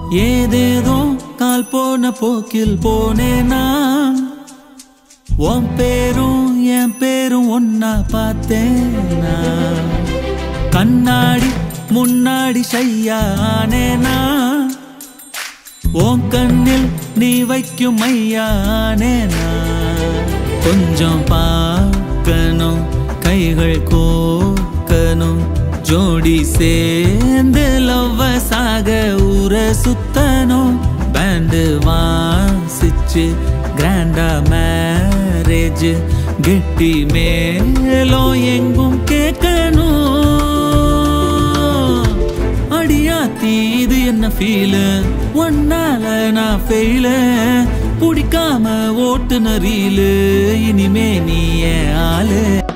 ஏதேதோ கால் போன போக்கில் போனேனா உன் பேரும் என் பேரும் ஒன்னா பார்த்தேனா கண்ணாடி முன்னாடி ஷையானேனா உன் கண்ணில் நீ வைக்கும் மையானேனா கொஞ்சம் பார்க்கணும் கைகள் கோக்கணும் ஜோடி சேர்ந்து லவ்வசாக ஊர சுத்தணும் பேண்டு வாசிச்சு கிராண்டா மேரேஜ் கெட்டி மேலும் எங்கும் கேட்கணும் அடியாத்தி இது என்ன ஃபீலு ஒன்னால நான் ஃபெயில பிடிக்காம ஓட்டுன ரீலு இனிமே நீ என் ஆளு